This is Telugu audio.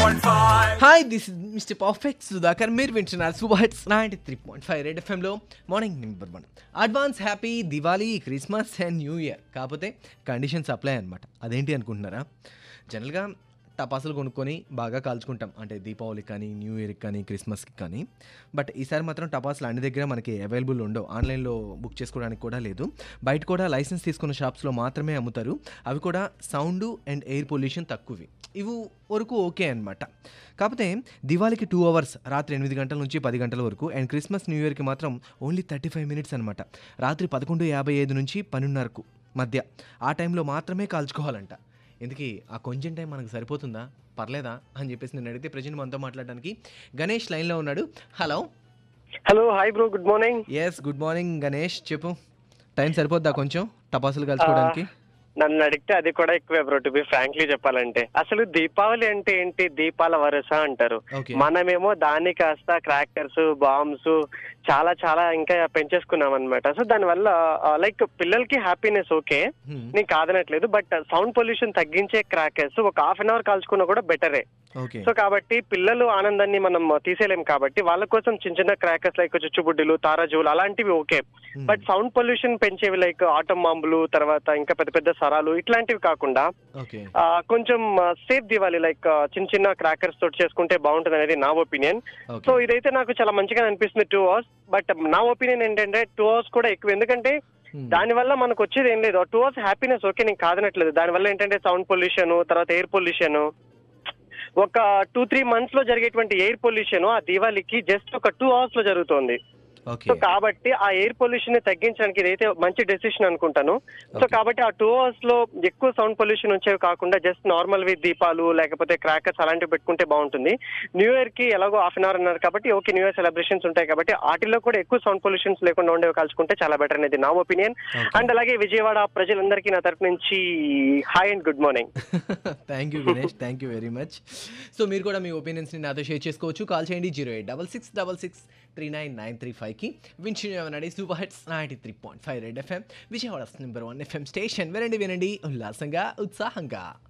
93.5 hi this is mister perfect Sudhakar మీరు వింటున్నారు super hits ninety three point five red ఎఫ్ఎంలో morning number one advance happy Diwali Christmas and new year కాకపోతే కండిషన్స్ అప్లై అనమాట అదేంటి అనుకుంటున్నారా జనరల్గా టపాసులు కొనుక్కొని బాగా కాల్చుకుంటాం అంటే దీపావళికి కానీ న్యూ ఇయర్కి కానీ క్రిస్మస్కి కానీ బట్ ఈసారి మాత్రం టపాసులు అన్ని దగ్గర మనకి అవైలబుల్ ఉండవు ఆన్లైన్లో బుక్ చేసుకోవడానికి కూడా లేదు బయట కూడా లైసెన్స్ తీసుకున్న షాప్స్లో మాత్రమే అమ్ముతారు అవి కూడా సౌండ్ అండ్ ఎయిర్ పొల్యూషన్ తక్కువవి ఇవి వరకు ఓకే అనమాట కాకపోతే దివాళీకి టూ అవర్స్ రాత్రి ఎనిమిది గంటల నుంచి పది గంటల వరకు అండ్ క్రిస్మస్ న్యూ ఇయర్కి మాత్రం ఓన్లీ థర్టీ ఫైవ్ మినిట్స్ అనమాట రాత్రి పదకొండు యాభై ఐదు నుంచి పన్నెండున్నరకు మధ్య ఆ టైంలో మాత్రమే కాల్చుకోవాలంట ఎందుకు ఆ కొంచెం టైం మనకు సరిపోతుందా పర్లేదా అని చెప్పేసి నేను అడిగితే ప్రజెంట్ మనతో మాట్లాడడానికి గణేష్ లైన్లో ఉన్నాడు hello hello hi bro good morning yes good morning Ganesh చెప్పు టైం సరిపోద్దా కొంచెం టపాసులు కలుసుకోవడానికి నన్ను అడిగితే అది కూడా ఎక్కువే బ్రో టు బి ఫ్రాంక్లీ చెప్పాలంటే అసలు దీపావళి అంటే ఏంటి దీపాల వరుస అంటారు ఓకే మనమేమో దాన్ని కాస్త క్రాకర్స్ బాంబ్స్ చాలా చాలా ఇంకా పెంచేసుకున్నాం అనమాట సో దానివల్ల లైక్ పిల్లలకి హ్యాపీనెస్ ఓకే నేను కాదనట్లేదు బట్ సౌండ్ పొల్యూషన్ తగ్గించే క్రాకర్స్ ఒక హాఫ్ అన్ అవర్ కాల్చుకున్నా కూడా బెటరే ఓకే సో కాబట్టి పిల్లలు ఆనందాన్ని మనం తీసేయలేం కాబట్టి వాళ్ళ కోసం చిన్న చిన్న క్రాకర్స్ లైక్ చుచ్చుబుడ్డిలు తారాజువులు అలాంటివి ఓకే బట్ సౌండ్ పొల్యూషన్ పెంచేవి లైక్ ఆటం బాంబులు తర్వాత ఇంకా పెద్ద పెద్ద సరాలు ఇట్లాంటివి కాకుండా ఓకే ఆ, కొంచెం సేఫ్ దివాలి లైక్ చిన్న చిన్న క్రాకర్స్ తోటి చేసుకుంటే బాగుంటుంది అనేది నా ఒపీనియన్ సో ఓకే ఇదైతే నాకు చాలా మంచిగా అనిపిస్తుంది టూ అవర్స్ బట్ నా ఒపీనియన్ ఏంటంటే టూ అవర్స్ కూడా ఎక్కువ ఎందుకంటే దానివల్ల మనకు వచ్చేది ఏం లేదు టూ అవర్స్ హ్యాపీనెస్ ఓకే నేను కాదనట్లేదు దానివల్ల ఏంటంటే సౌండ్ పొల్యూషన్ తర్వాత ఎయిర్ పొల్యూషన్ ఒక టూ త్రీ మంత్స్ లో జరిగేటువంటి ఎయిర్ పొల్యూషన్ ఆ దివాళీకి జస్ట్ ఒక టూ అవర్స్ లో జరుగుతుంది ఓకే సో కాబట్టి ఆ ఎయిర్ పొల్యూషన్ ని తగ్గించడానికి ఇదైతే మంచి డెసిషన్ అనుకుంటాను సో Okay. కాబట్టి ఆ టూ అవర్స్ లో ఎక్కువ సౌండ్ పొల్యూషన్ వచ్చేవి కాకుండా జస్ట్ నార్మల్ వి దీపాలు లేకపోతే క్రాకర్స్ అలాంటివి పెట్టుకుంటే బాగుంటుంది న్యూ ఇయర్ కి ఎలాగో హాఫ్ అన్ అవర్ అన్నారు కాబట్టి ఓకే న్యూ ఇయర్ సెలబ్రేషన్స్ ఉంటాయి కాబట్టి వాటిలో కూడా ఎక్కువ సౌండ్ పొల్యూషన్స్ లేకుండా ఉండేవి కలుసుకుంటే చాలా బెటర్ అనేది నా ఒపీనియన్ Okay. అండ్ అలాగే విజయవాడ ప్రజలందరికీ నా తరపు నుంచి hi and good morning thank you Ganesh thank you very much so మీరు కూడా మీ ఒపీనియన్స్ని నాతో షేర్ చేసుకోవచ్చు కాల్ చేయండి zero eight double six double six three nine nine three ఫైవ్కి వింటున్నామనండి super hits ninety three point five red FM Vijayawada number one FM station వినండి వినండి ఉల్లాసంగా ఉత్సాహంగా